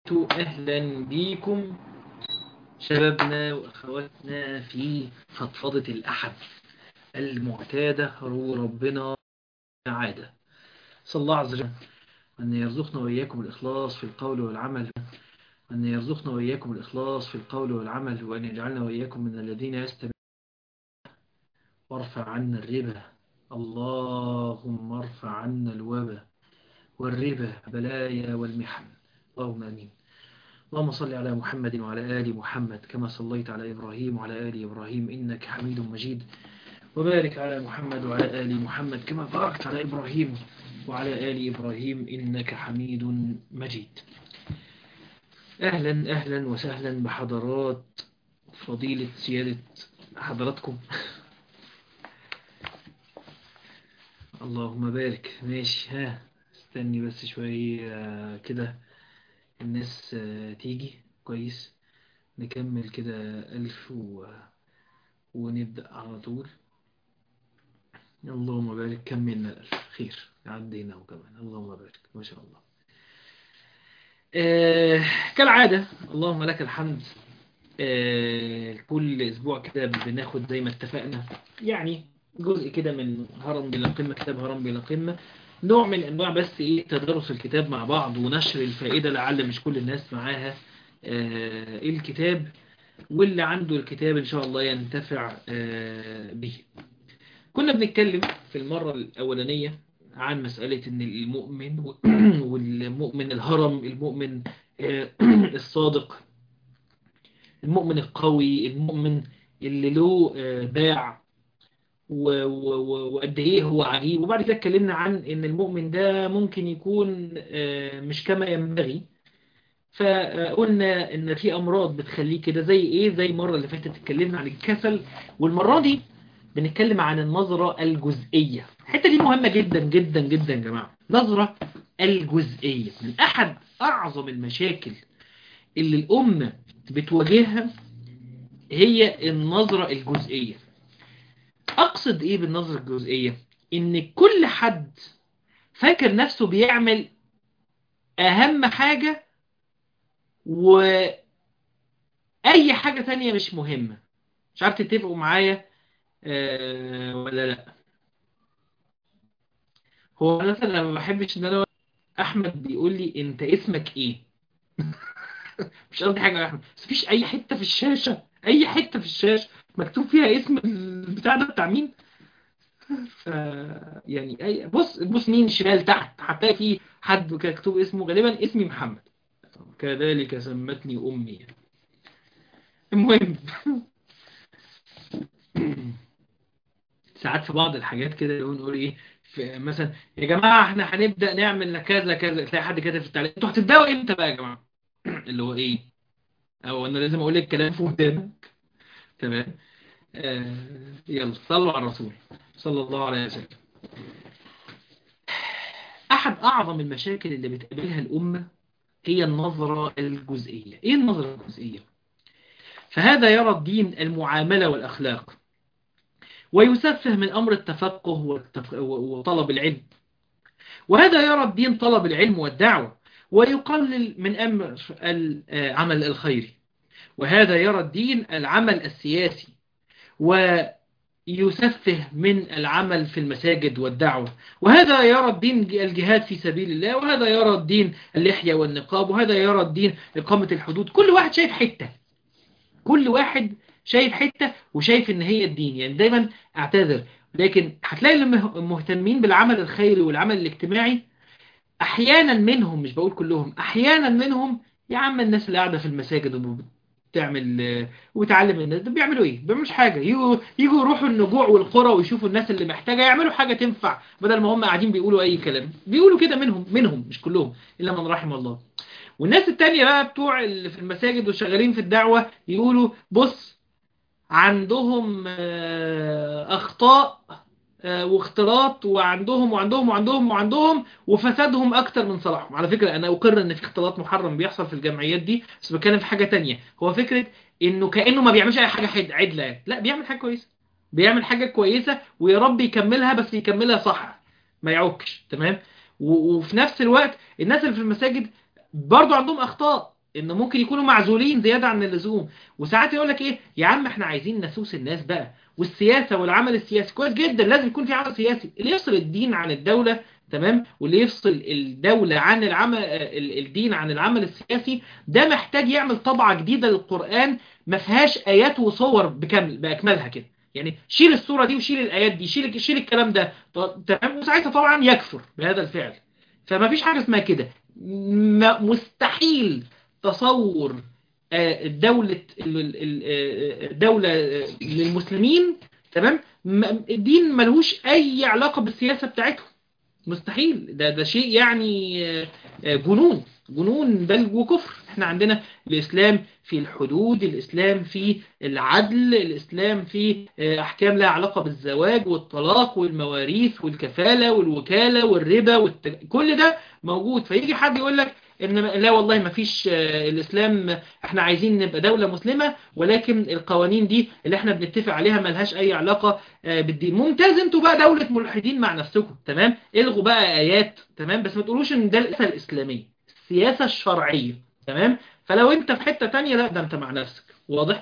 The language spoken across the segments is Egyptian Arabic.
أهلا بيكم شبابنا وأخواتنا في فضفضة الأحد المعتادة رو ربنا عادة صلى الله عز وجل أن يرزقنا وإياكم الإخلاص في القول والعمل أن يرزقنا وإياكم الإخلاص في القول والعمل وأن يجعلنا وإياكم من الذين يستمعون وارفع عنا الربا اللهم ارفع عنا الوبا والربا بلايا والمحن اللهم أمين اللهم صل على محمد وعلى آل محمد كما صليت على إبراهيم وعلى آل إبراهيم إنك حميد مجيد وبارك على محمد وعلى آل محمد كما باركت على إبراهيم وعلى آل إبراهيم إنك حميد مجيد أهلا أهلا وسهلا بحضرات فضيلة سيادة حضراتكم اللهم بارك ماشي ها استني بس شوية كده الناس تيجي كويس نكمل كده ألف و... ونبدأ على طول اللهم بارك كملنا الألف خير عديناه كمان اللهم بارك ما شاء الله آه كالعادة اللهم لك الحمد آه كل أسبوع كده بناخد زي ما اتفقنا يعني جزء كده من هرم بلا قمة كتاب هرم بلا قمة نوع من انواع بس ايه تدرس الكتاب مع بعض ونشر الفائدة لعل مش كل الناس معاها آه الكتاب واللي عنده الكتاب ان شاء الله ينتفع آه به كنا بنتكلم في المرة الاولانية عن مسألة ان المؤمن والمؤمن الهرم المؤمن آه الصادق المؤمن القوي المؤمن اللي له باع وقد ايه هو عجيب وبعد كده اتكلمنا عن ان المؤمن ده ممكن يكون مش كما ينبغي فقلنا ان في امراض بتخليه كده زي ايه زي المره اللي فاتت اتكلمنا عن الكسل والمره دي بنتكلم عن النظره الجزئيه الحته دي مهمه جدا جدا جدا يا جماعه نظره الجزئيه من احد اعظم المشاكل اللي الامه بتواجهها هي النظره الجزئيه أقصد إيه بالنظرة الجزئية إن كل حد فاكر نفسه بيعمل أهم حاجة وأي حاجة تانية مش مهمة مش عارف تتفقوا معايا أه ولا لأ هو مثلا أنا ما بحبش إن أنا أحمد بيقول لي أنت اسمك إيه مش قصدي حاجة يا أحمد بس مفيش أي حتة في الشاشة أي حتة في الشاشة مكتوب فيها اسم البتاع ده بتاع مين ف يعني اي بص بص مين شمال تحت هتلاقي في حد مكتوب اسمه غالبا اسمي محمد كذلك سمتني امي المهم ساعات في بعض الحاجات كده نقول ايه مثلا يا جماعه احنا هنبدا نعمل كذا كذا تلاقي حد كاتب في التعليق انتوا هتبداوا امتى بقى يا جماعه اللي هو ايه او انا لازم اقول لك الكلام في ودانك تمام آه يلا صلوا على الرسول صلى الله عليه وسلم أحد أعظم المشاكل اللي بتقابلها الأمة هي النظرة الجزئية إيه النظرة الجزئية؟ فهذا يرى الدين المعاملة والأخلاق ويسفه من أمر التفقه وطلب العلم وهذا يرى الدين طلب العلم والدعوة ويقلل من أمر العمل الخيري وهذا يرى الدين العمل السياسي ويسفه من العمل في المساجد والدعوة وهذا يرى الدين الجهاد في سبيل الله وهذا يرى الدين اللحية والنقاب وهذا يرى الدين إقامة الحدود كل واحد شايف حتة كل واحد شايف حتة وشايف ان هي الدين يعني دايما اعتذر لكن هتلاقي المهتمين بالعمل الخيري والعمل الاجتماعي احيانا منهم مش بقول كلهم احيانا منهم يا عم الناس اللي قاعدة في المساجد تعمل وتعلم الناس ده بيعملوا ايه بيعملوش حاجه يجوا يجوا يروحوا النجوع والقرى ويشوفوا الناس اللي محتاجه يعملوا حاجه تنفع بدل ما هم قاعدين بيقولوا اي كلام بيقولوا كده منهم منهم مش كلهم الا من رحم الله والناس التانية بقى بتوع اللي في المساجد وشغالين في الدعوه يقولوا بص عندهم اخطاء واختلاط وعندهم وعندهم وعندهم وعندهم وفسادهم اكتر من صلاحهم على فكرة انا اقر ان في اختلاط محرم بيحصل في الجمعيات دي بس بتكلم في حاجة تانية هو فكرة انه كأنه ما بيعملش اي حاجة عدلة لا بيعمل حاجة كويسة بيعمل حاجة كويسة ويا رب يكملها بس يكملها صح ما يعوكش تمام وفي نفس الوقت الناس اللي في المساجد برضو عندهم اخطاء ان ممكن يكونوا معزولين زياده عن اللزوم وساعات يقول لك ايه يا عم احنا عايزين نسوس الناس بقى والسياسه والعمل السياسي كويس جدا لازم يكون في عمل سياسي اللي يفصل الدين عن الدوله تمام واللي يفصل الدوله عن العمل الدين عن العمل السياسي ده محتاج يعمل طبعه جديده للقران ما فيهاش ايات وصور بكامل باكملها كده يعني شيل الصوره دي وشيل الايات دي شيل شيل الكلام ده تمام وساعتها طبعا يكفر بهذا الفعل فما فيش حاجه اسمها كده مستحيل تصور دولة دولة للمسلمين تمام الدين ملهوش أي علاقة بالسياسة بتاعتهم مستحيل ده ده شيء يعني جنون جنون بل وكفر احنا عندنا الإسلام في الحدود الإسلام في العدل الإسلام في أحكام لها علاقة بالزواج والطلاق والمواريث والكفالة والوكالة والربا والتج... كل ده موجود فيجي حد يقول لك ان لا والله ما فيش الاسلام احنا عايزين نبقى دولة مسلمة ولكن القوانين دي اللي احنا بنتفق عليها ملهاش اي علاقة بالدين ممتاز انتوا بقى دولة ملحدين مع نفسكم تمام الغوا بقى ايات تمام بس ما تقولوش ان ده السياسة الاسلامية السياسة الشرعية تمام فلو انت في حتة تانية لا ده انت مع نفسك واضح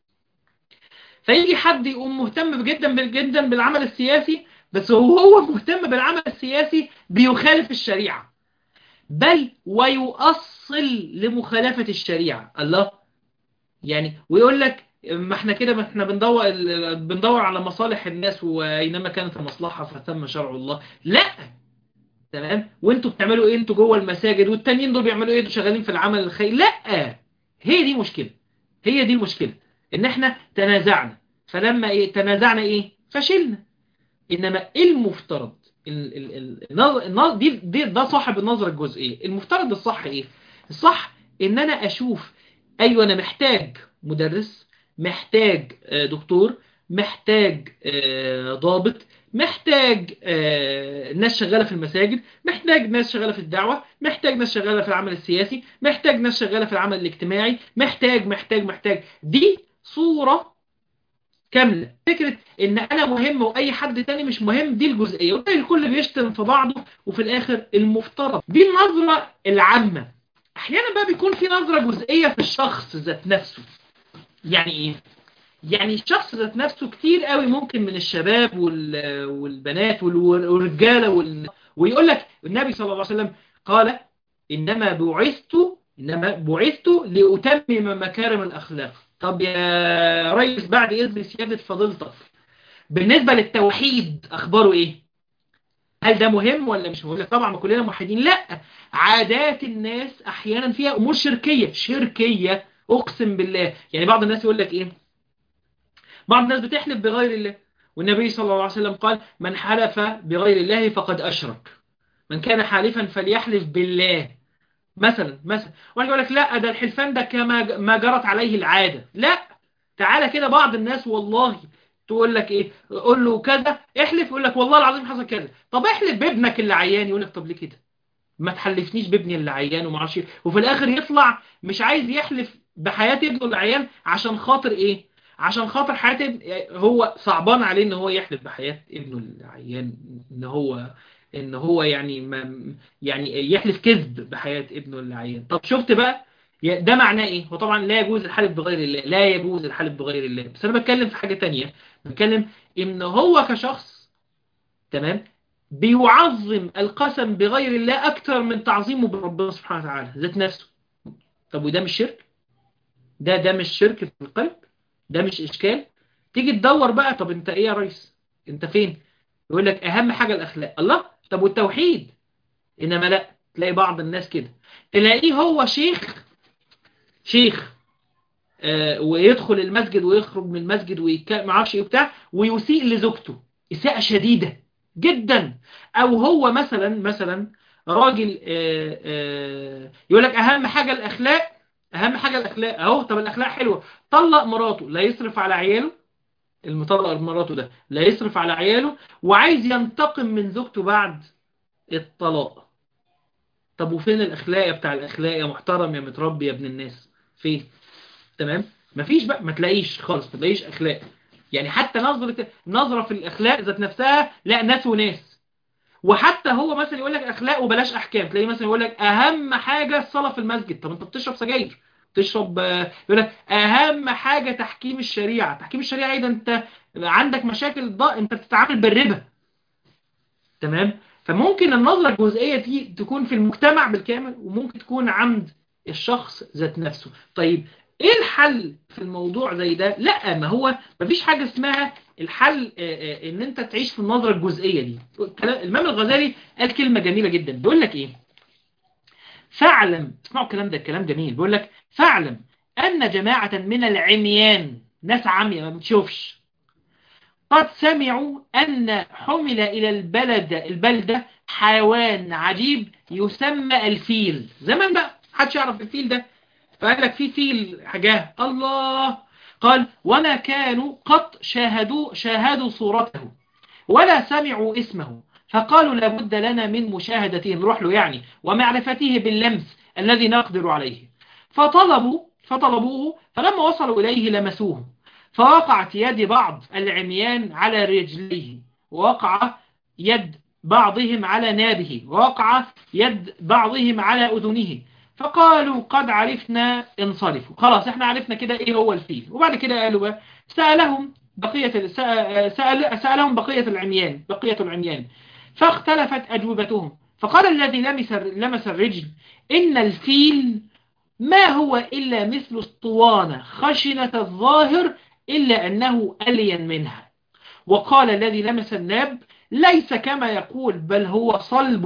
فيجي حد يقوم مهتم جدا جدا بالعمل السياسي بس وهو مهتم بالعمل السياسي بيخالف الشريعة بل ويؤصل لمخالفة الشريعة الله يعني ويقول لك ما احنا كده ما احنا بندور بندور على مصالح الناس واينما كانت المصلحة فثم شرع الله لا تمام وانتوا بتعملوا ايه انتوا جوه المساجد والتانيين دول بيعملوا ايه شغالين في العمل الخيري لا هي دي مشكلة هي دي المشكلة ان احنا تنازعنا فلما ايه تنازعنا ايه فشلنا انما المفترض النظر دي, دي ده صاحب النظرة الجزئية المفترض الصح ايه الصح ان انا اشوف ايوه انا محتاج مدرس محتاج دكتور محتاج ضابط محتاج ناس شغالة في المساجد محتاج ناس شغالة في الدعوة محتاج ناس شغالة في العمل السياسي محتاج ناس شغالة في العمل الاجتماعي محتاج محتاج محتاج دي صورة كاملة فكرة ان انا مهم واي حد تاني مش مهم دي الجزئية وتلاقي الكل بيشتم في بعضه وفي الاخر المفترض دي النظرة العامة احيانا بقى بيكون في نظرة جزئية في الشخص ذات نفسه يعني ايه يعني الشخص ذات نفسه كتير قوي ممكن من الشباب والبنات والرجالة وال... ويقول لك النبي صلى الله عليه وسلم قال انما بعثت انما بعثت لاتمم مكارم الاخلاق طب يا ريس بعد إذن سيادة فضيلتك بالنسبة للتوحيد أخباره إيه؟ هل ده مهم ولا مش مهم؟ طبعا ما كلنا موحدين لا عادات الناس أحيانا فيها أمور شركية شركية أقسم بالله يعني بعض الناس يقول لك إيه؟ بعض الناس بتحلف بغير الله والنبي صلى الله عليه وسلم قال من حلف بغير الله فقد أشرك من كان حالفا فليحلف بالله مثلا مثلا واحد يقول لك لا ده الحلفان ده كما ما جرت عليه العادة لا تعالى كده بعض الناس والله تقول لك ايه قول له كذا احلف يقول لك والله العظيم حصل كذا طب احلف بابنك اللي عيان يقول لك طب ليه كده ما تحلفنيش بابني اللي عيان وما اعرفش وفي الاخر يطلع مش عايز يحلف بحياة ابنه اللي عيان عشان خاطر ايه عشان خاطر حياة هو صعبان عليه ان هو يحلف بحياة ابنه اللي عيان ان هو ان هو يعني ما يعني يحلف كذب بحياة ابنه اللي عيان طب شفت بقى ده معناه ايه هو طبعا لا يجوز الحلف بغير الله لا يجوز الحلف بغير الله بس انا بتكلم في حاجة تانية بتكلم ان هو كشخص تمام بيعظم القسم بغير الله اكتر من تعظيمه بربنا سبحانه وتعالى ذات نفسه طب وده مش شرك ده ده مش شرك في القلب ده مش اشكال تيجي تدور بقى طب انت ايه يا ريس انت فين يقول لك اهم حاجة الاخلاق الله طب والتوحيد انما لا تلاقي بعض الناس كده تلاقيه هو شيخ شيخ آه ويدخل المسجد ويخرج من المسجد ويتكلم ما اعرفش ايه بتاع ويسيء لزوجته اساءه شديده جدا او هو مثلا مثلا راجل آه آه يقول لك اهم حاجه الاخلاق اهم حاجه الاخلاق اهو طب الاخلاق حلوه طلق مراته لا يصرف على عياله المطلق مراته ده لا يصرف على عياله وعايز ينتقم من زوجته بعد الطلاق طب وفين الاخلاق بتاع الاخلاق يا محترم يا متربي يا ابن الناس فين تمام مفيش بقى ما تلاقيش خالص ما تلاقيش اخلاق يعني حتى نظرة نظرة في الاخلاق ذات نفسها لا ناس وناس وحتى هو مثلا يقول لك اخلاق وبلاش احكام تلاقيه مثلا يقول لك اهم حاجه الصلاه في المسجد طب انت بتشرب سجاير تشرب آه، يقول لك اهم حاجه تحكيم الشريعه تحكيم الشريعه ايه ده انت عندك مشاكل ضاء انت بتتعامل بالربا تمام فممكن النظره الجزئيه دي تكون في المجتمع بالكامل وممكن تكون عند الشخص ذات نفسه طيب ايه الحل في الموضوع زي ده لا ما هو ما فيش حاجه اسمها الحل آه، آه، ان انت تعيش في النظره الجزئيه دي الكلام- الامام الغزالي قال كلمه جميله جدا بيقول لك ايه فاعلم اسمعوا الكلام ده الكلام جميل بيقول لك فاعلم ان جماعه من العميان ناس عمية ما بتشوفش قد سمعوا أن حمل إلى البلد البلدة حيوان عجيب يسمى الفيل زمان بقى محدش يعرف الفيل ده فقال لك في فيل حاجاه الله قال وما كانوا قط شاهدوا شاهدوا صورته ولا سمعوا اسمه فقالوا لابد لنا من مشاهدته نروح له يعني ومعرفته باللمس الذي نقدر عليه فطلبوا فطلبوه فلما وصلوا إليه لمسوه فوقعت يد بعض العميان على رجليه ووقع يد بعضهم على نابه ووقع يد بعضهم على أذنه فقالوا قد عرفنا انصرفوا خلاص احنا عرفنا كده ايه هو الفيل وبعد كده قالوا بقى سألهم بقية ال- سأل سأل- سألهم بقية العميان بقية العميان فاختلفت أجوبتهم فقال الذي لمس لمس الرجل إن الفيل ما هو إلا مثل اسطوانة خشنة الظاهر إلا أنه ألين منها وقال الذي لمس الناب ليس كما يقول بل هو صلب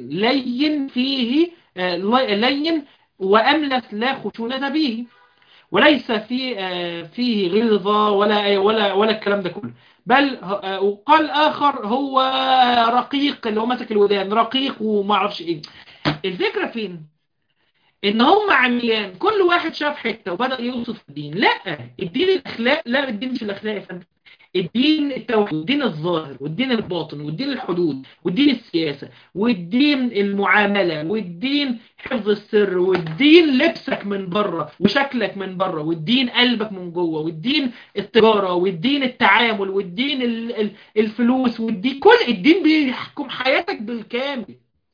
لين فيه آه، لين وأملس لا خشونة به وليس في آه، فيه غلظة ولا ولا ولا الكلام ده كله بل آه، وقال آخر هو رقيق اللي هو ماسك الودان رقيق وما اعرفش ايه الفكرة فين ان هم عميان كل واحد شاف حته وبدا يوصف الدين لا الدين الاخلاق لا الدين مش الاخلاق يا فندم الدين التوحيد والدين الظاهر والدين الباطن والدين الحدود والدين السياسة والدين المعاملة والدين حفظ السر والدين لبسك من بره وشكلك من بره والدين قلبك من جوه والدين التجارة والدين التعامل والدين ال- ال- الفلوس والدين كل الدين بيحكم حياتك بالكامل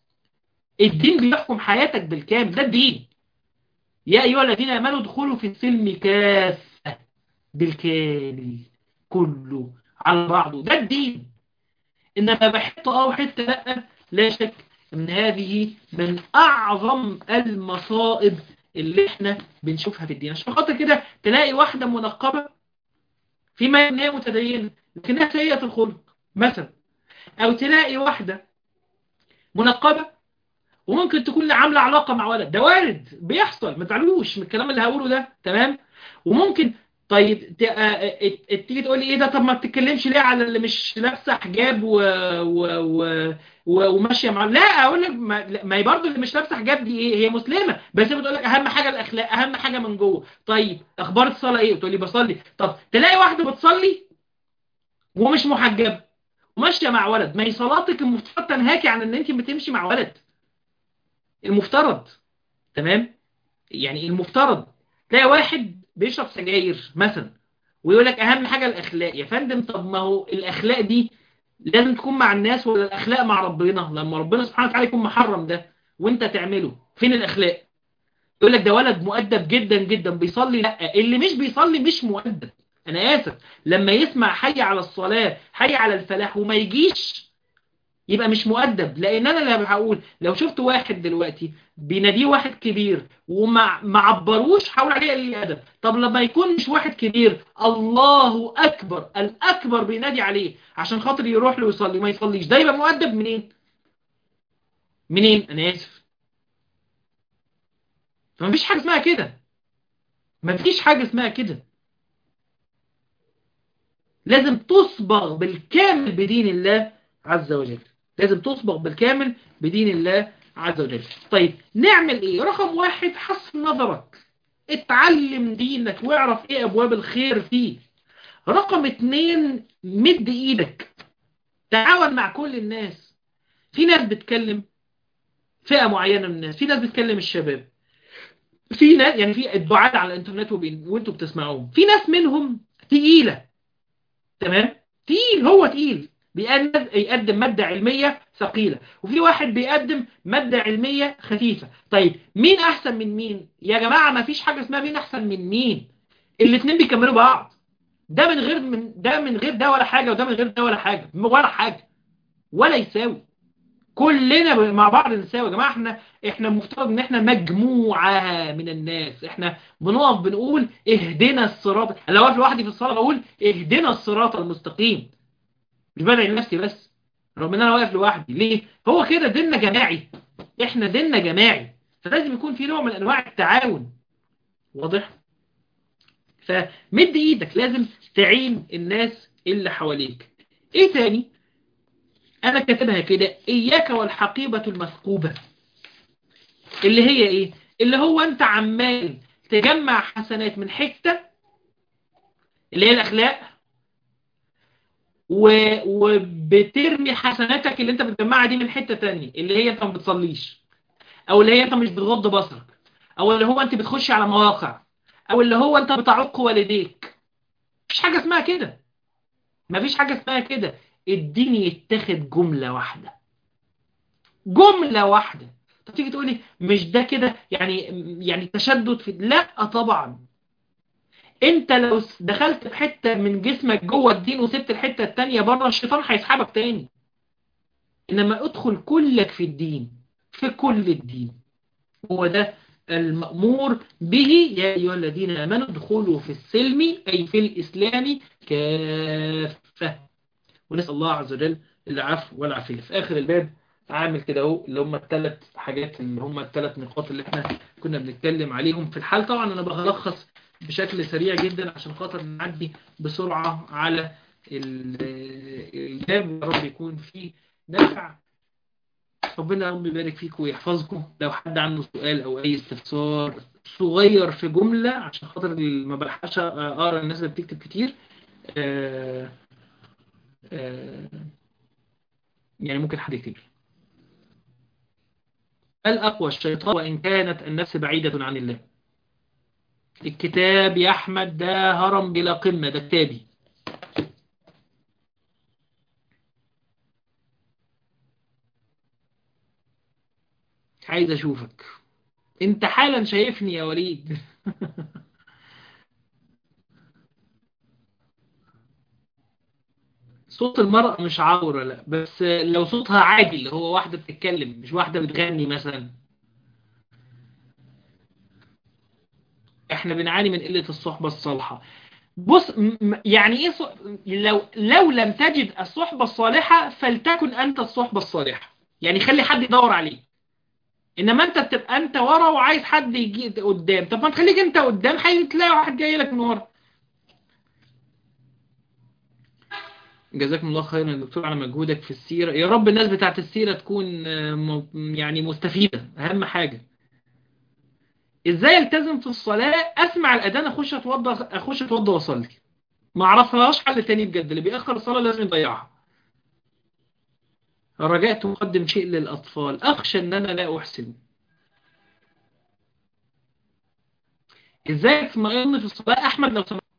الدين بيحكم حياتك بالكامل ده الدين يا أيها الذين آمنوا ادخلوا في السلم كافة بالكامل كله على بعضه ده الدين إنما بحته أو حتة لأ لا شك إن هذه من أعظم المصائب اللي إحنا بنشوفها في الدين عشان خاطر كده تلاقي واحدة منقبة فيما إن هي متدينة لكنها سيئة الخلق مثلا أو تلاقي واحدة منقبة وممكن تكون عامله علاقه مع ولد ده وارد بيحصل ما تعلوش من الكلام اللي هقوله ده تمام وممكن طيب ت- آه، آه، آه، تيجي تقول لي ايه ده طب ما بتتكلمش ليه على اللي مش لابسه حجاب و... و... و... و... وماشيه مع لا اقول لك ما, لا، ما هي برضه اللي مش لابسه حجاب دي ايه هي مسلمه بس هي بتقول لك اهم حاجه الاخلاق اهم حاجه من جوه طيب اخبار الصلاه ايه بتقول لي بصلي طب تلاقي واحده بتصلي ومش محجبه وماشيه مع ولد ما هي صلاتك المفترض تنهاكي عن ان انت بتمشي مع ولد المفترض تمام يعني المفترض تلاقي واحد بيشرب سجاير مثلا ويقول لك اهم حاجه الاخلاق يا فندم طب ما هو الاخلاق دي لازم تكون مع الناس ولا الاخلاق مع ربنا لما ربنا سبحانه وتعالى يكون محرم ده وانت تعمله فين الاخلاق يقول لك ده ولد مؤدب جدا جدا بيصلي لا اللي مش بيصلي مش مؤدب انا اسف لما يسمع حي على الصلاه حي على الفلاح وما يجيش يبقى مش مؤدب لان انا اللي هقول لو شفت واحد دلوقتي بيناديه واحد كبير وما ما عبروش حاول عليه قليل الادب طب لما يكون مش واحد كبير الله اكبر الاكبر بينادي عليه عشان خاطر يروح له يصلي ما يصليش ده يبقى مؤدب منين منين انا اسف فمفيش حاجه اسمها كده مفيش حاجه اسمها كده لازم تصبغ بالكامل بدين الله عز وجل لازم تصبغ بالكامل بدين الله عز وجل طيب نعمل ايه رقم واحد حسن نظرك اتعلم دينك واعرف ايه ابواب الخير فيه رقم اتنين مد ايدك تعاون مع كل الناس في ناس بتكلم فئة معينة من الناس في ناس بتكلم الشباب في ناس يعني في الدعاء على الانترنت وبين- وانتوا بتسمعوهم في ناس منهم تقيلة تمام تقيل هو تقيل بيقدم مادة علمية ثقيلة وفي واحد بيقدم مادة علمية خفيفة طيب مين أحسن من مين يا جماعة ما فيش حاجة اسمها مين أحسن من مين الاثنين بيكملوا بعض ده من غير من ده من غير ده ولا حاجة وده من غير ده ولا حاجة ولا حاجة ولا يساوي كلنا مع بعض نساوي يا جماعة احنا احنا المفترض ان احنا مجموعة من الناس احنا بنقف بنقول اهدنا الصراط لو واقف لوحدي في الصلاة بقول اهدنا الصراط المستقيم مش بدعي لنفسي بس رغم ان انا واقف لوحدي ليه هو كده ديننا جماعي احنا ديننا جماعي فلازم يكون في نوع من انواع التعاون واضح فمد ايدك لازم تعين الناس اللي حواليك ايه تاني انا كاتبها كده اياك والحقيبة المثقوبة اللي هي ايه اللي هو انت عمال تجمع حسنات من حتة اللي هي الاخلاق و... وبترمي حسناتك اللي انت بتجمعها دي من حتة تانية اللي هي انت ما بتصليش او اللي هي انت مش بتغض بصرك او اللي هو انت بتخش على مواقع او اللي هو انت بتعق والديك مفيش حاجة اسمها كده مفيش حاجة اسمها كده الدين يتاخد جملة واحدة جملة واحدة طب تيجي تقولي مش ده كده يعني يعني تشدد في لا طبعا انت لو دخلت في حتة من جسمك جوه الدين وسبت الحتة التانية بره الشيطان هيسحبك تاني انما ادخل كلك في الدين في كل الدين هو ده المأمور به يا أيها الذين آمنوا ادخلوا في السلم أي في الإسلام كافة ونسأل الله عز وجل العفو والعافية في آخر الباب عامل كده اهو اللي هم الثلاث حاجات اللي هم الثلاث نقاط اللي احنا كنا بنتكلم عليهم في الحال طبعا انا بلخص بشكل سريع جدا عشان خاطر نعدي بسرعة على الباب يا رب يكون فيه نفع ربنا رب يبارك فيكم ويحفظكم لو حد عنده سؤال او اي استفسار صغير في جملة عشان خاطر ما بلحقش اقرا الناس اللي بتكتب كتير آآ آآ يعني ممكن حد يكتب الأقوى الشيطان وإن كانت النفس بعيدة عن الله الكتاب يا أحمد ده هرم بلا قمة ده كتابي عايز أشوفك أنت حالا شايفني يا وليد صوت المرأة مش عورة لا بس لو صوتها عادي اللي هو واحدة بتتكلم مش واحدة بتغني مثلا احنا بنعاني من قلة الصحبة الصالحة بص يعني ايه ص... لو لو لم تجد الصحبة الصالحة فلتكن انت الصحبة الصالحة يعني خلي حد يدور عليك انما انت بتبقى انت ورا وعايز حد يجي قدام طب ما تخليك انت قدام هتلاقي واحد جاي لك من ورا جزاكم الله خيرا يا دكتور على مجهودك في السيرة يا رب الناس بتاعت السيرة تكون يعني مستفيدة أهم حاجة إزاي التزم في الصلاة أسمع الأذان أخش أتوضى أخش أتوضى وأصلي ما أعرفهاش حل تاني بجد اللي بيأخر الصلاة لازم يضيعها رجاء تقدم شيء للأطفال أخشى أن أنا لا أحسن إزاي تطمئن في الصلاة أحمد لو سمحت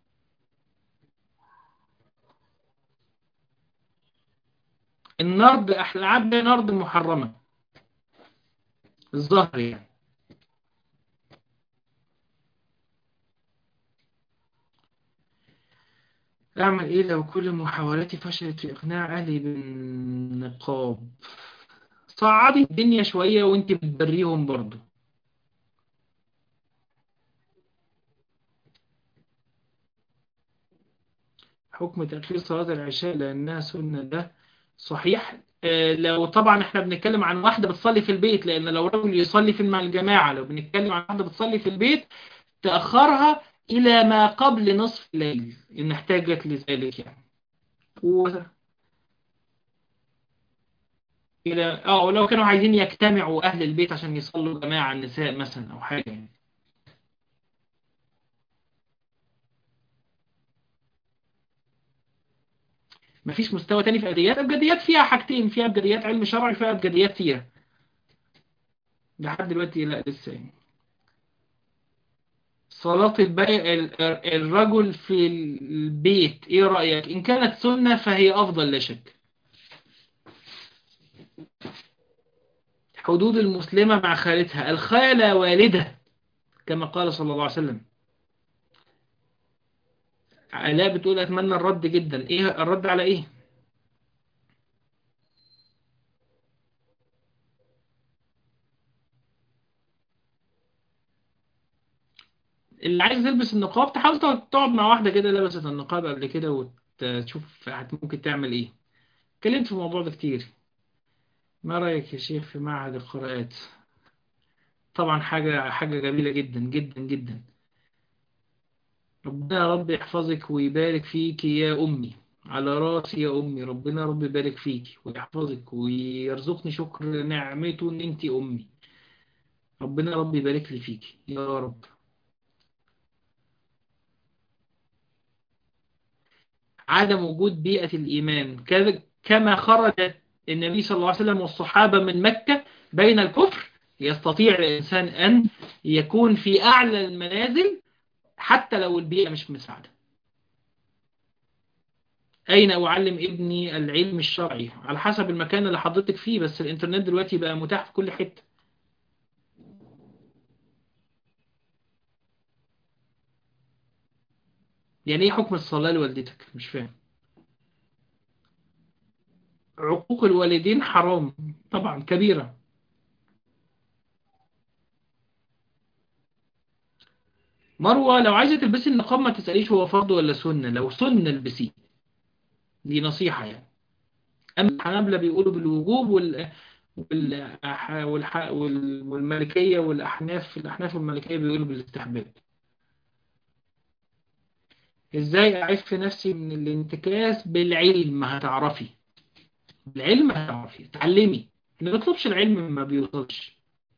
النرد الألعاب ده نرد محرمة الظهر يعني أعمل إيه لو كل محاولاتي فشلت في إقناع أهلي بالنقاب صعدي الدنيا شوية وانت بتبريهم برضو حكم تأخير صلاة العشاء لأنها سنة ده صحيح آه لو طبعا احنا بنتكلم عن واحدة بتصلي في البيت لأن لو رجل يصلي في مع الجماعة لو بنتكلم عن واحدة بتصلي في البيت تأخرها إلى ما قبل نصف الليل إن احتاجت لذلك يعني و... إلى اه لو كانوا عايزين يجتمعوا أهل البيت عشان يصلوا جماعة النساء مثلا أو حاجة يعني مفيش مستوى تاني في أبجديات أبجديات فيها حاجتين فيها أبجديات علم شرعي فيها أبجديات فيها لحد دلوقتي لا لسه يعني صلاة البي... ال- الرجل في البيت ايه رأيك ان كانت سنة فهي افضل لا شك حدود المسلمة مع خالتها الخالة والدة كما قال صلى الله عليه وسلم علاء بتقول اتمنى الرد جدا ايه الرد على ايه اللي عايز تلبس النقاب تحاول تقعد تقعد مع واحدة كده لبست النقاب قبل كده وتشوف هت- ممكن تعمل ايه اتكلمت في الموضوع ده كتير ما رأيك يا شيخ في معهد القراءات طبعا حاجة حاجة جميلة جدا جدا جدا ربنا يا رب يحفظك ويبارك فيك يا أمي على راسي يا أمي ربنا يا رب يبارك فيك ويحفظك ويرزقني شكر نعمته إن أنت أمي ربنا يا رب يبارك لي فيك يا رب عدم وجود بيئة الإيمان كذا- كما خرج النبي صلى الله عليه وسلم والصحابة من مكة بين الكفر يستطيع الإنسان أن يكون في أعلى المنازل حتى لو البيئة مش مساعدة أين أعلم ابني العلم الشرعي على حسب المكان اللي حضرتك فيه بس الإنترنت دلوقتي بقى متاح في كل حتة يعني إيه حكم الصلاة لوالدتك مش فاهم عقوق الوالدين حرام طبعا كبيرة مروة لو عايزة تلبسي النقاب ما تسأليش هو فرض ولا سنة لو سنة البسيه دي نصيحة يعني أما الحنابلة بيقولوا بالوجوب وال والأح... والح... وال... والمالكية والأحناف الأحناف والمالكية بيقولوا بالاستحباب إزاي أعف نفسي من الانتكاس بالعلم هتعرفي بالعلم هتعرفي تعلمي ما نطلبش العلم ما بيوصلش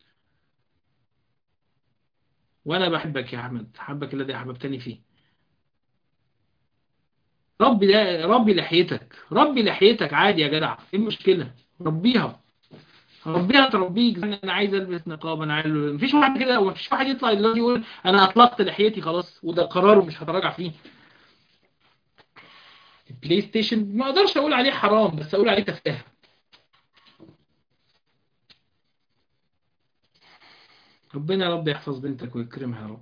وأنا بحبك يا أحمد حبك الذي أحببتني فيه ربي لا ربي لحيتك ربي لحيتك عادي يا جدع ايه المشكلة ربيها ربيها تربيك زي انا عايز البس نقاب انا عايز مفيش واحد كده ومفيش واحد يطلع دلوقتي يقول انا اطلقت لحيتي خلاص وده قرار ومش هتراجع فيه البلاي ستيشن ما اقدرش اقول عليه حرام بس اقول عليه تفاهه ربنا يا رب يحفظ بنتك ويكرمها يا رب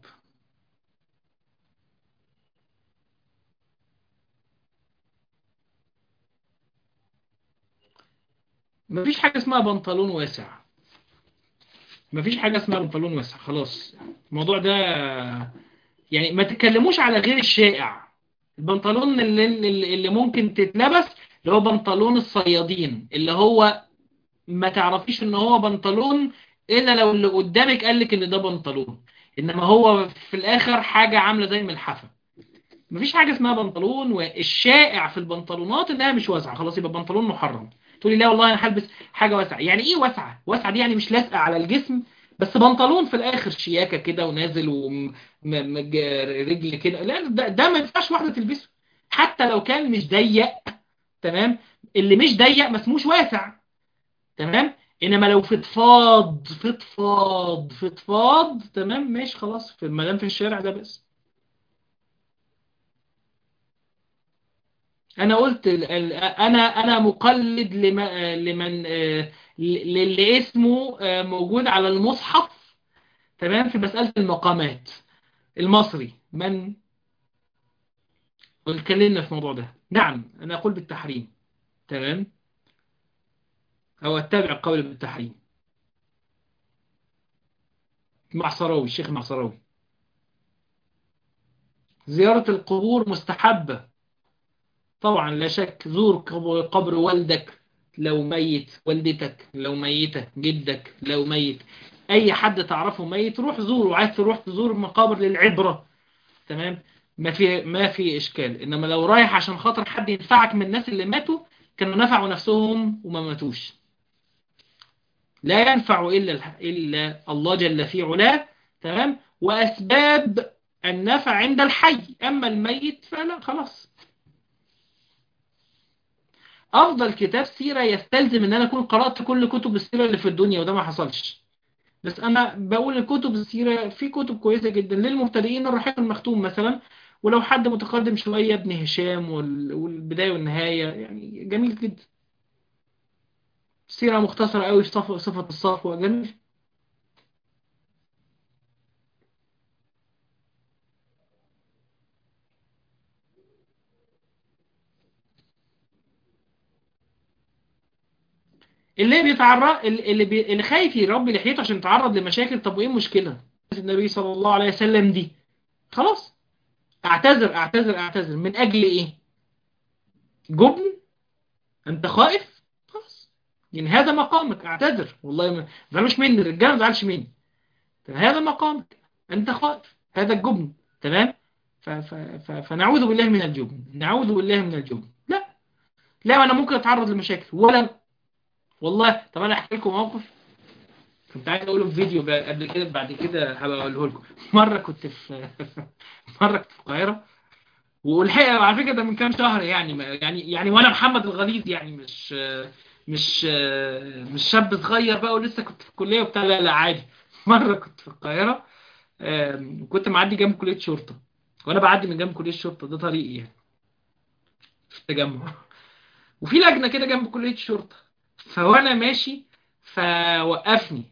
مفيش حاجة اسمها بنطلون واسع مفيش حاجة اسمها بنطلون واسع خلاص الموضوع ده يعني ما تتكلموش على غير الشائع البنطلون اللي, اللي اللي ممكن تتلبس اللي هو بنطلون الصيادين اللي هو ما تعرفيش ان هو بنطلون الا لو اللي قدامك قالك ان ده بنطلون انما هو في الاخر حاجة عاملة زي الملحفة مفيش حاجة اسمها بنطلون والشائع في البنطلونات انها مش واسعة خلاص يبقى بنطلون محرم تقولي لا والله انا هلبس حاجة واسعة يعني ايه واسعة واسعة دي يعني مش لازقة على الجسم بس بنطلون في الاخر شياكة كده ونازل ورجل كده لا ده, ده ما ينفعش واحدة تلبسه حتى لو كان مش ضيق تمام اللي مش ضيق ما اسموش واسع تمام انما لو فضفاض فضفاض فضفاض تمام ماشي خلاص في ما دام في الشارع ده بس انا قلت ال- ال- انا انا مقلد لما لمن آه، للي اسمه آه، موجود على المصحف تمام في مسألة المقامات المصري من اتكلمنا في الموضوع ده نعم انا اقول بالتحريم تمام او اتبع القول بالتحريم معصراوي الشيخ المعصراوي زيارة القبور مستحبة طبعا لا شك زور قبر قبر والدك لو ميت والدتك لو ميتة جدك لو ميت اي حد تعرفه ميت روح زوره عايز تروح تزور مقابر للعبرة تمام ما في ما في اشكال انما لو رايح عشان خاطر حد ينفعك من الناس اللي ماتوا كانوا نفعوا نفسهم وما ماتوش لا ينفع الا الح- الا الله جل في علاه تمام واسباب النفع عند الحي اما الميت فلا خلاص افضل كتاب سيرة يستلزم ان انا اكون قرأت كل كتب السيرة اللي في الدنيا وده ما حصلش بس انا بقول الكتب السيره في كتب كويسه جدا للمبتدئين الرحيق المختوم مثلا ولو حد متقدم شويه ابن هشام وال- والبدايه والنهايه يعني جميل جدا سيره مختصره قوي في صف- صفه الصفوه جميل اللي بيتعرض اللي بي... اللي خايف يربي لحيته عشان يتعرض لمشاكل طب وايه المشكله النبي صلى الله عليه وسلم دي خلاص اعتذر اعتذر اعتذر من اجل ايه جبن انت خائف خلاص يعني هذا مقامك اعتذر والله ما تزعلوش مني الرجاله ما تزعلش مني طب هذا مقامك انت خائف هذا الجبن تمام ف... ف... ف... فنعوذ بالله من الجبن نعوذ بالله من الجبن لا لا انا ممكن اتعرض لمشاكل ولا والله طب انا احكي لكم موقف كنت عايز اقوله في فيديو بقى قبل كده بعد كده هبقى اقوله لكم مره كنت في مره كنت في القاهره والحقيقه على فكره ده من كام شهر يعني ما- يعني يعني وانا محمد الغليظ يعني مش مش مش شاب صغير بقى ولسه كنت في الكليه وبتاع لا لا عادي مره كنت في القاهره آم، كنت معدي جنب كليه شرطه وانا بعدي من جنب كليه الشرطه ده طريقي يعني في التجمع وفي لجنه كده جنب كليه الشرطه فوانا ماشي فوقفني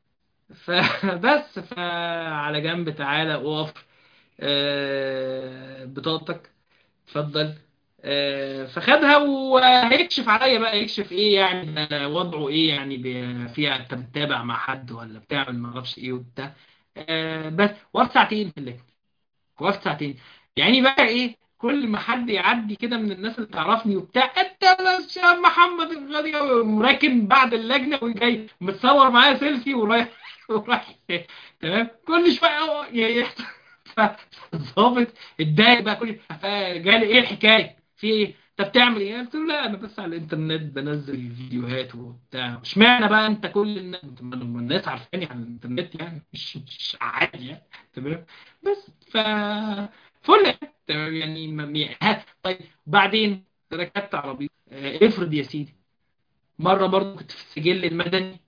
فبس فعلى جنب تعالى اقف آه، بطاقتك اتفضل آه، فخدها وهيكشف عليا بقى يكشف ايه يعني ده وضعه ايه يعني بي- فيها انت بتتابع مع حد ولا بتعمل ما اعرفش ايه وبتاع آه، بس وقفت ساعتين في اللجنه وقفت ساعتين يعني بقى ايه كل ما حد يعدي كده من الناس اللي تعرفني وبتاع انت بس يا محمد الغالي وراكن بعد اللجنه وجاي متصور معايا سيلفي ورايح ورايح تمام كل شويه هو يحصل فالظابط اتضايق بقى كل جالي ايه الحكايه في ايه انت بتعمل ايه قلت له لا انا بس على الانترنت بنزل فيديوهات وبتاع اشمعنى بقى انت كل الناس الناس عارفاني على الانترنت يعني مش مش عادي يعني تمام بس ف فل تمام يعني ما- مي- ها طيب بعدين ركبت عربيه آه، افرض يا سيدي مره برضه كنت في السجل المدني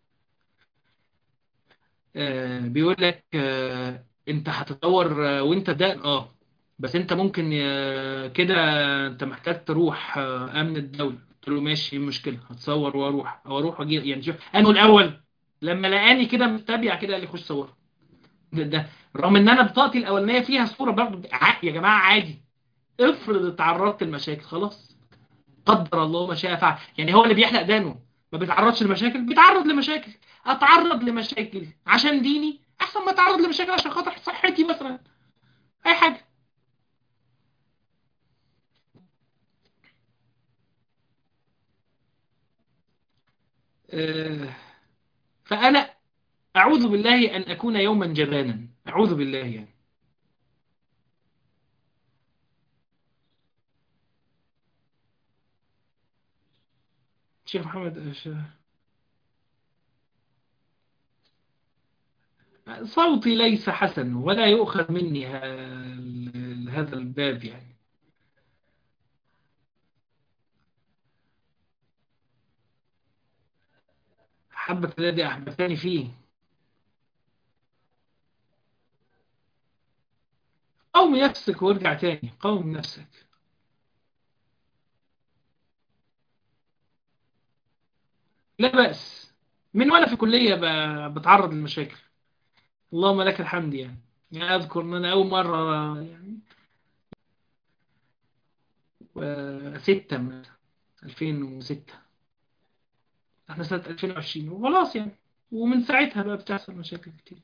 آه، بيقول لك آه، انت هتدور آه، وانت ده اه بس انت ممكن آه، كده انت محتاج تروح آه، امن الدولة قلت له ماشي ايه المشكلة هتصور واروح او اروح واجي يعني شوف انا الاول لما لقاني كده متبع كده قال لي خش صور ده, ده رغم ان انا بطاقتي الاولانيه فيها صوره برضه ع- يا جماعه عادي افرض اتعرضت لمشاكل خلاص قدر الله ما شاء فعل يعني هو اللي بيحلق دانه ما بيتعرضش لمشاكل بيتعرض لمشاكل اتعرض لمشاكل عشان ديني احسن ما اتعرض لمشاكل عشان خاطر صحتي مثلا اي حاجه آه، فانا اعوذ بالله ان اكون يوما جبانا اعوذ بالله يعني شيخ محمد آه، ش- صوتي ليس حسن ولا يؤخذ مني ه- ال- هذا الباب يعني حبك الذي احببتني فيه قوم نفسك وارجع تاني قوم نفسك لا بأس من وانا في كلية ب- بتعرض للمشاكل اللهم لك الحمد يعني يعني اذكر ان انا اول مرة يعني آه، ستة من 2006 احنا سنة 2020 وخلاص يعني ومن ساعتها بقى بتحصل مشاكل كتير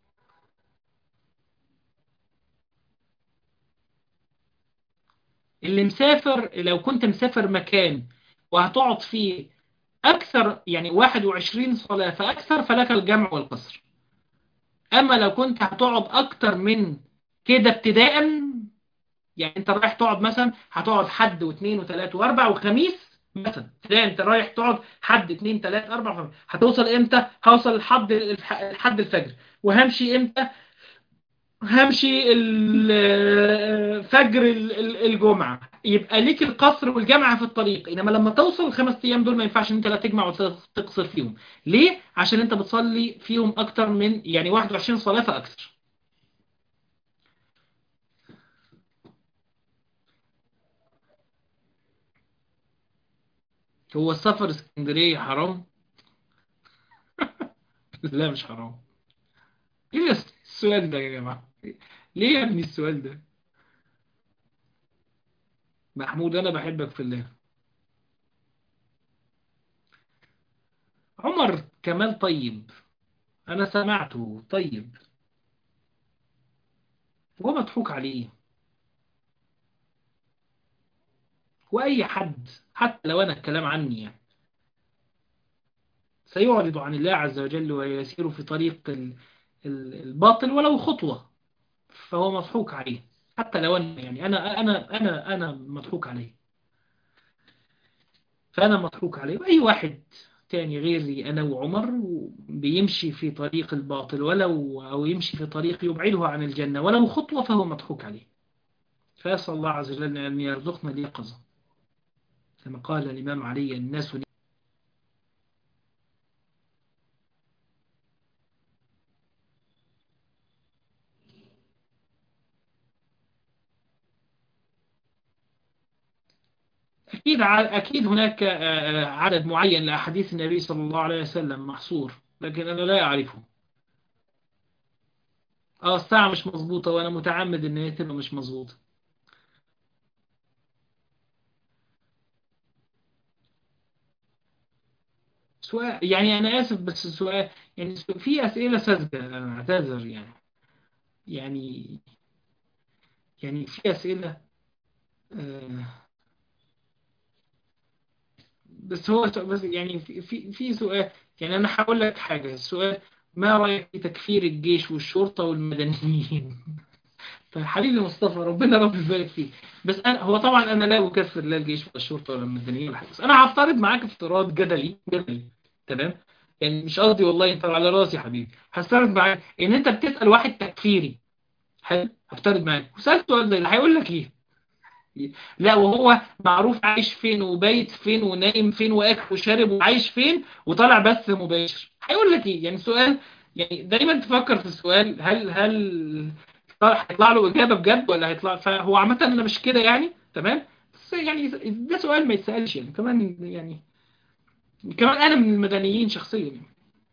اللي مسافر لو كنت مسافر مكان وهتقعد فيه أكثر يعني 21 صلاة فأكثر فلك الجمع والقصر أما لو كنت هتقعد أكتر من كده ابتداء يعني أنت رايح تقعد مثلا هتقعد حد واثنين وثلاثة وأربع وخميس مثلا لا أنت رايح تقعد حد اثنين ثلاثة أربع وخميس هتوصل إمتى؟ هوصل لحد الح- لحد الفجر وهمشي إمتى؟ همشي ال- فجر ال- ال- الجمعة يبقى ليك القصر والجامعة في الطريق إنما لما توصل الخمس أيام دول ما ينفعش إن أنت لا تجمع وتقصر فيهم ليه؟ عشان أنت بتصلي فيهم أكتر من يعني 21 صلاة فأكثر هو السفر اسكندرية حرام؟ لا مش حرام ايه السؤال ده يا جماعة ليه يا ابني السؤال ده محمود انا بحبك في الله عمر كمال طيب انا سمعته طيب هو مضحوك عليه واي حد حتى لو انا الكلام عني يعني سيعرض عن الله عز وجل ويسير في طريق الباطل ولو خطوة فهو مضحوك عليه حتى لو أنا يعني أنا أنا أنا أنا مضحوك عليه فأنا مضحوك عليه وأي واحد تاني غيري أنا وعمر بيمشي في طريق الباطل ولو أو يمشي في طريق يبعده عن الجنة ولو خطوة فهو مضحوك عليه فأسأل الله عز وجل أن يرزقنا اليقظة كما قال الإمام علي الناس أكيد أكيد هناك عدد معين لأحاديث النبي صلى الله عليه وسلم محصور لكن أنا لا أعرفه اه الساعة مش مظبوطة وأنا متعمد إن هي تبقى مش مظبوطة سؤال يعني أنا آسف بس السؤال يعني في أسئلة ساذجة أنا أعتذر يعني يعني يعني في أسئلة آه بس هو بس يعني في في في سؤال يعني انا هقول لك حاجه السؤال ما رايك في تكفير الجيش والشرطه والمدنيين طيب حبيبي مصطفى ربنا رب يبارك فيك بس انا هو طبعا انا لا اكفر لا الجيش ولا الشرطه ولا المدنيين ولا حاجه بس انا هفترض معاك افتراض جدلي جدلي تمام يعني مش قصدي والله انت على راسي يا حبيبي هفترض معاك ان انت بتسال واحد تكفيري حلو هفترض معاك وسالته سؤال زي هيقول لك ايه لا وهو معروف عايش فين وبايت فين ونايم فين واكل وشارب وعايش فين وطالع بث مباشر هيقول لك ايه يعني سؤال يعني دايما تفكر في السؤال هل هل هيطلع له اجابه بجد ولا هيطلع فهو عامه انا مش كده يعني تمام بس يعني ده سؤال ما يتسالش يعني كمان يعني كمان انا من المدنيين شخصيا يعني.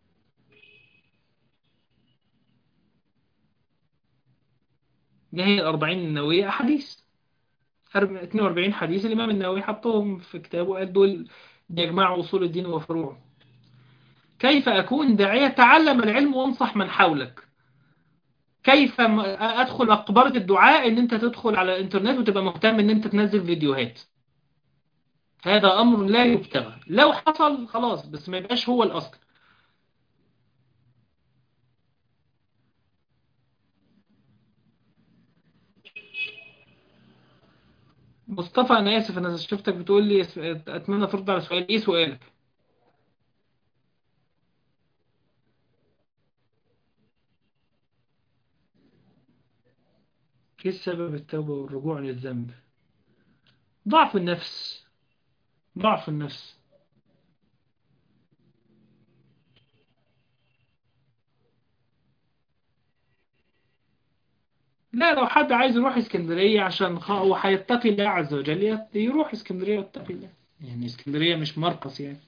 دي هي الأربعين النووية أحاديث 42 حديث الإمام النووي حطهم في كتابه قال دول يجمعوا أصول الدين وفروعه كيف أكون داعية تعلم العلم وانصح من حولك كيف أدخل مقبرة الدعاء إن أنت تدخل على الإنترنت وتبقى مهتم إن أنت تنزل فيديوهات هذا أمر لا يبتغى لو حصل خلاص بس ما يبقاش هو الأصل مصطفى أنا آسف أنا شفتك بتقول لي أتمنى ترد على سؤال إيه سؤالك؟ إيه السبب التوبة والرجوع للذنب؟ ضعف النفس ضعف النفس لا لو حد عايز يروح اسكندرية عشان خ... هو هيتقي الله عز وجل يروح اسكندرية ويتقي الله يعني اسكندرية مش مرقص يعني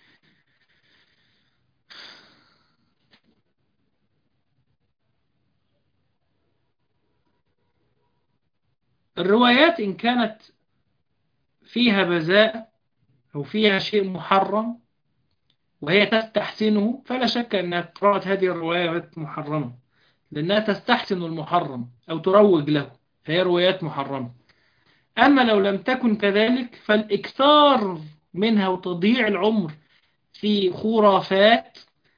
الروايات إن كانت فيها بذاء أو فيها شيء محرم وهي تستحسنه فلا شك أن قراءة هذه الروايات محرمة لأنها تستحسن المحرم أو تروج له فهي روايات محرمة أما لو لم تكن كذلك فالإكثار منها وتضييع العمر في خرافات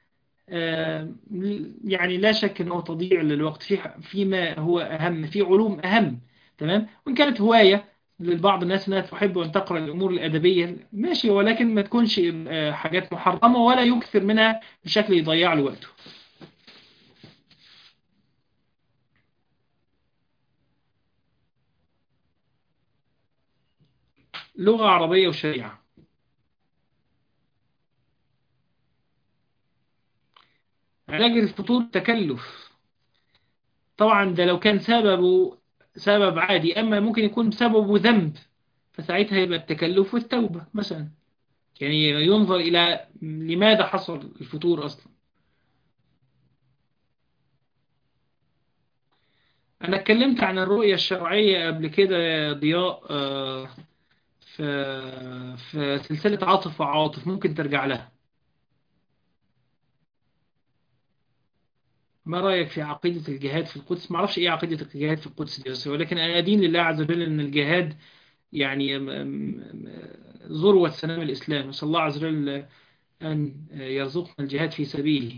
يعني لا شك أنه تضييع للوقت في فيما هو أهم في علوم أهم تمام وإن كانت هواية للبعض الناس أنها تحب أن تقرأ الأمور الأدبية ماشي ولكن ما تكونش حاجات محرمة ولا يكثر منها بشكل يضيع له وقته لغة عربية وشريعة علاج الفطور تكلف طبعا ده لو كان سببه سبب عادي أما ممكن يكون سببه ذنب فساعتها يبقى التكلف والتوبة مثلا يعني ينظر إلى لماذا حصل الفطور أصلا أنا اتكلمت عن الرؤية الشرعية قبل كده يا ضياء آه، في في سلسلة عاطف وعاطف ممكن ترجع لها ما رأيك في عقيدة الجهاد في القدس ما اعرفش ايه عقيدة الجهاد في القدس دي بس ولكن انا ادين لله عز وجل ان الجهاد يعني م- م- ذروة سنام الاسلام نسأل الله عز وجل ان يرزقنا الجهاد في سبيله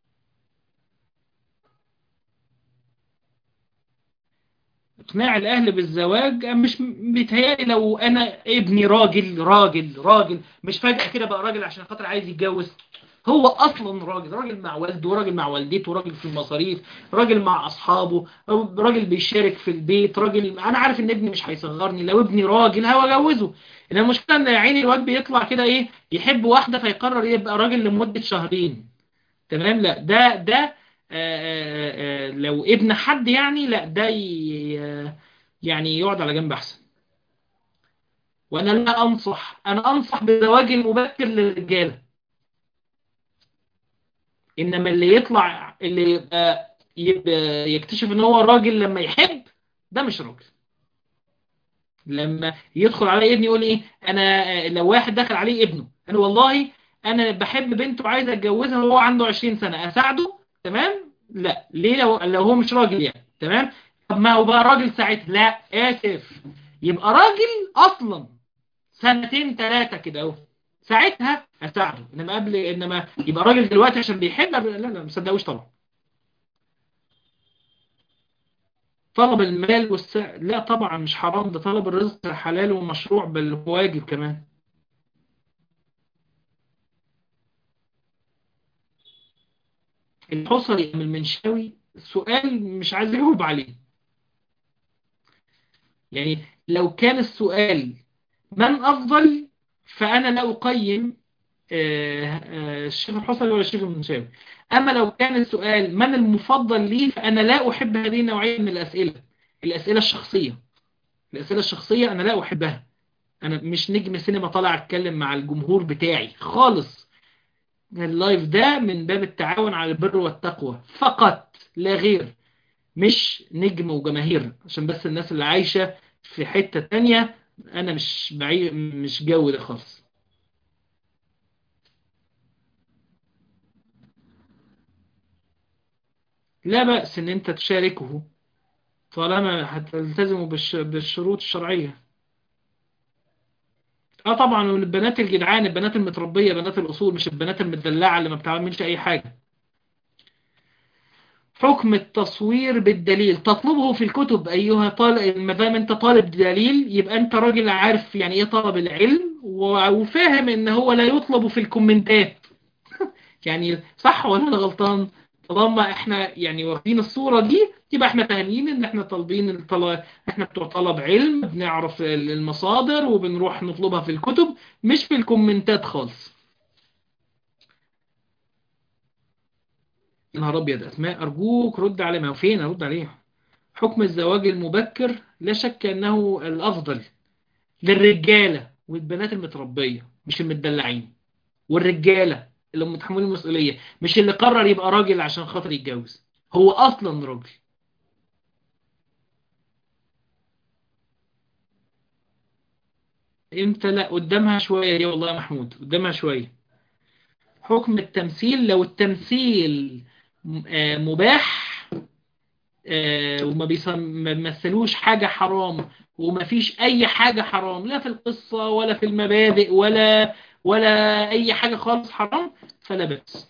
اقناع الاهل بالزواج مش بيتهيألي لو انا ابني راجل راجل راجل مش فجأة كده بقى راجل عشان خاطر عايز يتجوز هو اصلا راجل راجل مع والده راجل مع والدته راجل في المصاريف راجل مع اصحابه راجل بيشارك في البيت راجل انا عارف ان ابني مش هيصغرني لو ابني راجل هو اجوزه ان المشكله ان يا عيني الواد بيطلع كده ايه يحب واحده فيقرر يبقى راجل لمده شهرين تمام لا ده ده آه، آه، آه، لو ابن حد يعني لا ده ي- يعني يقعد على جنب احسن وانا لا انصح انا انصح بالزواج المبكر للرجاله انما اللي يطلع اللي يبقى, يبقى يكتشف ان هو راجل لما يحب ده مش راجل لما يدخل علي ابني يقول ايه انا لو واحد دخل عليه ابنه انا والله انا بحب بنته وعايز اتجوزها وهو عنده 20 سنة اساعده تمام لا ليه لو, لو هو مش راجل يعني تمام طب ما هو بقى راجل ساعتها لا اسف يبقى راجل اصلا سنتين ثلاثة كده اهو ساعتها اساعده انما قبل انما يبقى راجل دلوقتي عشان بيحب لا لا ما مصدقوش طبعا طلب المال والسعر لا طبعا مش حرام ده طلب الرزق حلال ومشروع بل هو واجب كمان الحصري من المنشاوي السؤال مش عايز اجاوب عليه يعني لو كان السؤال من افضل فانا لا اقيم آه، آه، الشيخ الحصري ولا الشيخ المنشاوي اما لو كان السؤال من المفضل لي فانا لا احب هذه النوعيه من الاسئله الاسئله الشخصيه الاسئله الشخصيه انا لا احبها انا مش نجم سينما طالع اتكلم مع الجمهور بتاعي خالص اللايف ده من باب التعاون على البر والتقوى فقط لا غير مش نجم وجماهير عشان بس الناس اللي عايشة في حتة تانية انا مش بعيد مش جو ده خالص لا بأس ان انت تشاركه طالما هتلتزموا بالش... بالشروط الشرعية اه طبعا والبنات الجدعان البنات المتربية بنات الأصول مش البنات المدلعة اللي ما بتعملش أي حاجة حكم التصوير بالدليل تطلبه في الكتب أيها طالب ما دام أنت طالب دليل يبقى أنت راجل عارف يعني إيه طلب العلم و- وفاهم إن هو لا يطلب في الكومنتات يعني صح ولا أنا غلطان طالما احنا يعني واخدين الصورة دي يبقى احنا فاهمين ان احنا طالبين الطلب احنا بتوع طلب علم بنعرف المصادر وبنروح نطلبها في الكتب مش في الكومنتات خالص يا نهار ابيض اسماء ارجوك رد على ما فين ارد عليه حكم الزواج المبكر لا شك انه الافضل للرجاله والبنات المتربيه مش المدلعين والرجاله اللي متحملين المسؤوليه مش اللي قرر يبقى راجل عشان خاطر يتجوز هو اصلا راجل امتى لا قدامها شويه دي والله يا محمود قدامها شويه حكم التمثيل لو التمثيل م- آه، مباح آه، وما بيصم- ما بيمثلوش حاجة حرام وما فيش أي حاجة حرام لا في القصة ولا في المبادئ ولا ولا أي حاجة خالص حرام فلا بأس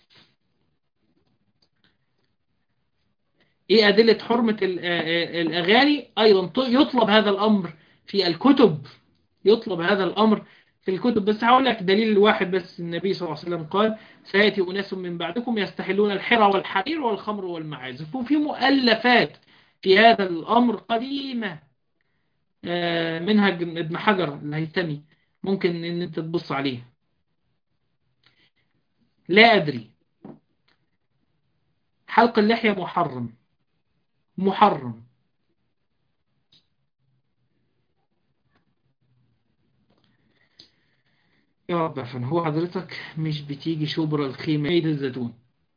إيه أدلة حرمة ال- آه، آه، الأغاني أيضا ط- يطلب هذا الأمر في الكتب يطلب هذا الأمر في الكتب بس هقول لك دليل واحد بس النبي صلى الله عليه وسلم قال سيأتي أناس من بعدكم يستحلون الحرى والحرير والخمر والمعازف وفي مؤلفات في هذا الأمر قديمة آه، منها ابن حجر الهيثمي ممكن ان انت تبص عليه لا ادري حلق اللحية محرم محرم يا رب عفن هو حضرتك مش بتيجي شبرا الخيمة عيد الزيتون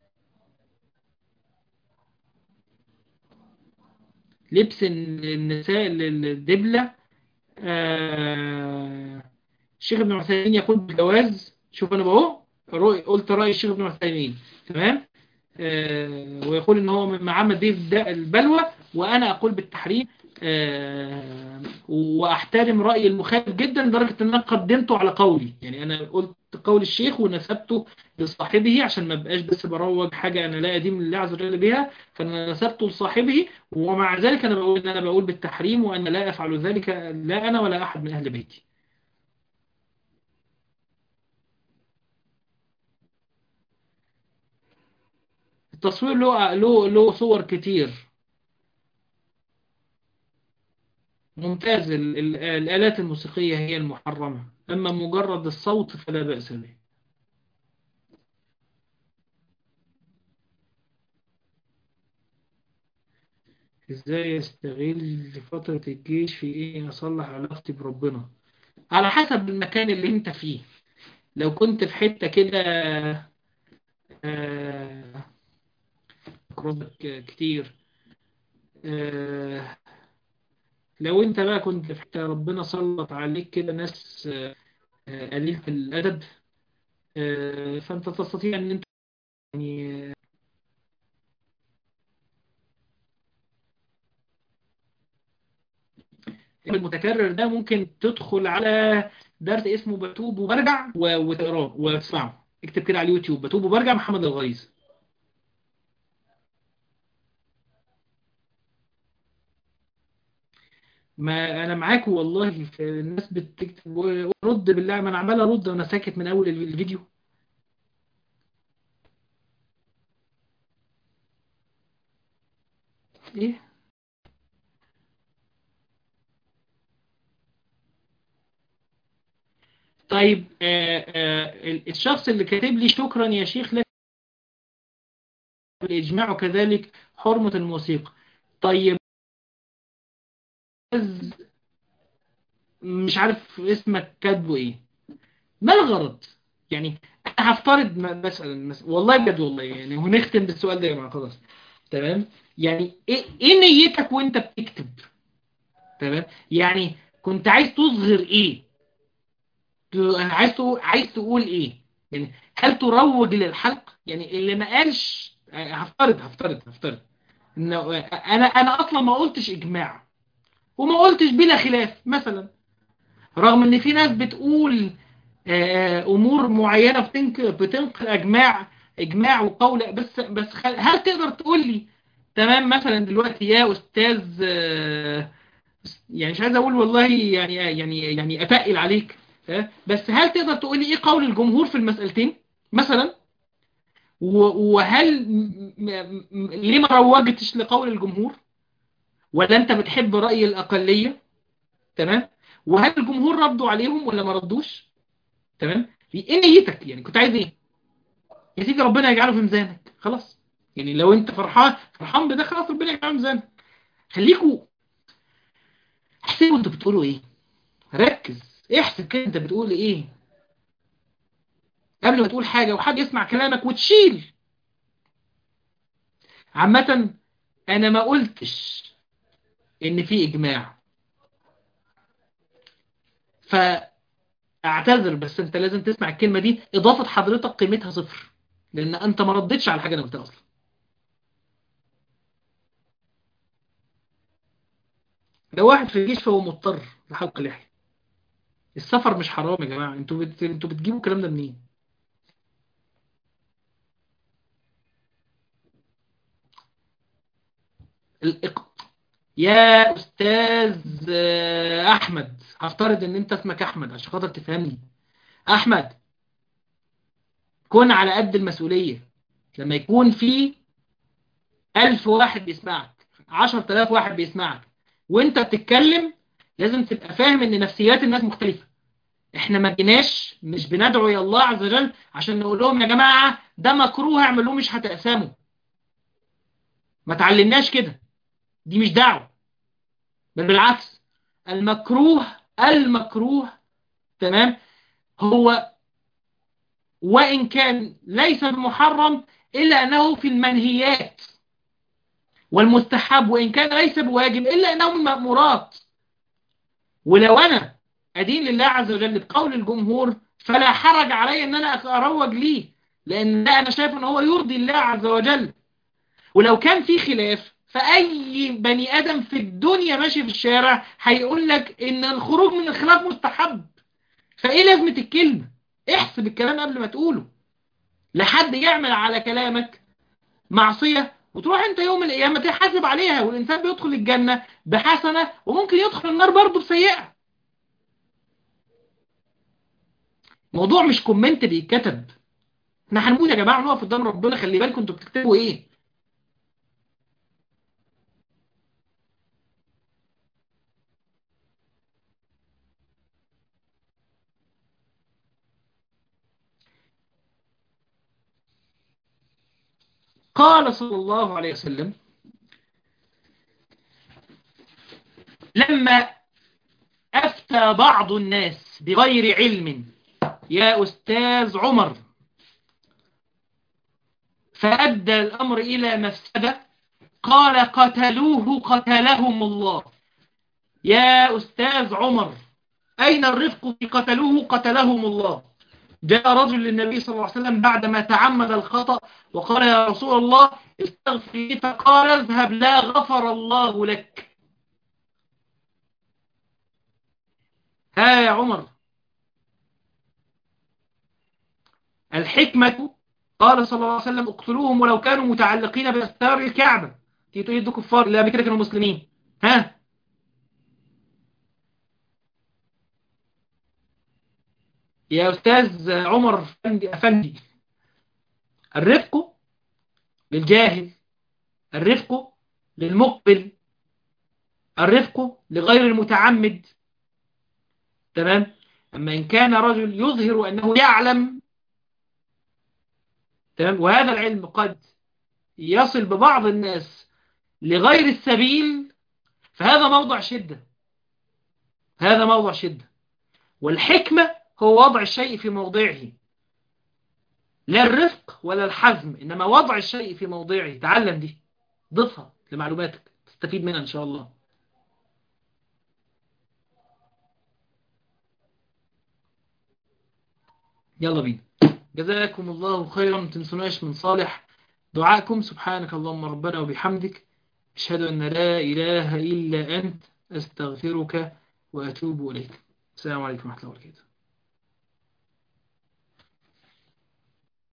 لبس النساء الدبلة آه الشيخ ابن عثيمين يقول بالجواز شوف انا بقول قلت رأي الشيخ ابن عثيمين تمام آه ويقول ان هو معمد به البلوى وانا اقول بالتحريم آه واحترم رأي المخالف جدا لدرجة ان انا قدمته على قولي يعني انا قلت قول الشيخ ونسبته لصاحبه عشان ما بقاش بس بروج حاجة انا لا ادين لله عز وجل بها فانا نسبته لصاحبه ومع ذلك انا بقول ان انا بقول بالتحريم وانا لا افعل ذلك لا انا ولا احد من اهل بيتي التصوير له له له صور كتير ممتاز ال ال الآلات الموسيقية هي المحرمة أما مجرد الصوت فلا بأس به ازاي استغل فترة الجيش في ايه اصلح علاقتي بربنا على حسب المكان اللي انت فيه لو كنت في حتة كده آه كتير آه لو انت بقى كنت في حتة ربنا سلط عليك كده ناس آه قليلة الأدب آه فانت تستطيع ان انت يعني المتكرر ده ممكن تدخل على درس اسمه بتوب وبرجع وتقراه وتسمعه اكتب كده على اليوتيوب بتوب وبرجع محمد الغيظ ما انا معاك والله الناس بتكتب رد بالله ما انا عمال ارد وانا ساكت من اول الفيديو ايه طيب آآ آآ الشخص اللي كاتب لي شكرا يا شيخ لك الإجماع وكذلك حرمة الموسيقى طيب مش عارف اسمك كاتبه ايه ما الغرض يعني انا هفترض مثلا والله بجد والله يعني ونختم بالسؤال ده يا جماعه خلاص تمام يعني ايه ايه نيتك وانت بتكتب تمام يعني كنت عايز تظهر ايه عايز تقول عايز تقول ايه يعني هل تروج للحلق يعني اللي ما قالش هفترض هفترض هفترض انه انا انا اصلا ما قلتش اجماع وما قلتش بلا خلاف مثلا رغم ان في ناس بتقول امور معينه بتنقل بتنقل اجماع اجماع وقول بس بس هل تقدر تقول لي تمام مثلا دلوقتي يا استاذ يعني مش عايز اقول والله يعني يعني يعني اتقل عليك بس هل تقدر تقول لي ايه قول الجمهور في المسألتين مثلا وهل ليه ما روجتش لقول الجمهور ولا انت بتحب رأي الأقلية تمام وهل الجمهور ردوا عليهم ولا ما ردوش تمام ايه نيتك يعني كنت عايز ايه يا سيدي ربنا يجعله في ميزانك خلاص يعني لو انت فرحان فرحان بده خلاص ربنا يجعله في ميزانك خليكوا احسبوا انتوا بتقولوا ايه ركز احسب كده انت بتقول ايه قبل ما تقول حاجة وحد يسمع كلامك وتشيل عامة انا ما قلتش ان في اجماع فاعتذر بس انت لازم تسمع الكلمة دي اضافة حضرتك قيمتها صفر لان انت ما ردتش على حاجة انا قلتها اصلا لو واحد في الجيش فهو مضطر لحلق اللحية السفر مش حرام يا جماعة انتوا بت... انتوا بتجيبوا الكلام ده منين الإق... يا أستاذ أحمد هفترض إن أنت اسمك أحمد عشان خاطر تفهمني أحمد كن على قد المسؤولية لما يكون في ألف واحد بيسمعك عشر تلاف واحد بيسمعك وانت بتتكلم لازم تبقى فاهم ان نفسيات الناس مختلفة احنا ما جيناش مش بندعو الى الله عز وجل عشان نقول لهم يا جماعة ده مكروه اعملوه مش هتقسموا ما تعلمناش كده دي مش دعوة بل بالعكس المكروه المكروه تمام هو وإن كان ليس بمحرم إلا أنه في المنهيات والمستحب وإن كان ليس بواجب إلا أنه من المأمورات ولو أنا أدين لله عز وجل بقول الجمهور فلا حرج علي أن أنا أروج ليه لأن ده أنا شايف أنه هو يرضي الله عز وجل ولو كان في خلاف فأي بني آدم في الدنيا ماشي في الشارع هيقول لك إن الخروج من الخلاف مستحب فإيه لازمة الكلمة احسب الكلام قبل ما تقوله لحد يعمل على كلامك معصية وتروح انت يوم القيامة تحاسب عليها والإنسان بيدخل الجنة بحسنة وممكن يدخل النار برضه بسيئة موضوع مش كومنت بيتكتب احنا هنموت يا جماعة نقف قدام ربنا خلي بالكم انتوا بتكتبوا ايه قال صلى الله عليه وسلم لما أفتى بعض الناس بغير علم يا أستاذ عمر فأدى الأمر إلى مفسدة قال قتلوه قتلهم الله يا أستاذ عمر أين الرفق في قتلوه قتلهم الله جاء رجل للنبي صلى الله عليه وسلم بعدما تعمد الخطأ وقال يا رسول الله استغفر لي فقال اذهب لا غفر الله لك ها يا عمر الحكمة قال صلى الله عليه وسلم اقتلوهم ولو كانوا متعلقين بأستار الكعبة تيجي تقول دول كفار لا بكده كانوا مسلمين ها يا أستاذ عمر أفندي, أفندي الرفق للجاهل الرفق للمقبل الرفق لغير المتعمد تمام أما إن كان رجل يظهر أنه يعلم تمام وهذا العلم قد يصل ببعض الناس لغير السبيل فهذا موضع شدة هذا موضع شدة والحكمة هو وضع الشيء في موضعه لا الرفق ولا الحزم إنما وضع الشيء في موضعه تعلم دي ضفها لمعلوماتك تستفيد منها إن شاء الله يلا بينا جزاكم الله خيرا ما تنسوناش من صالح دعائكم سبحانك اللهم ربنا وبحمدك أشهد أن لا إله إلا أنت أستغفرك وأتوب إليك السلام عليكم ورحمة الله وبركاته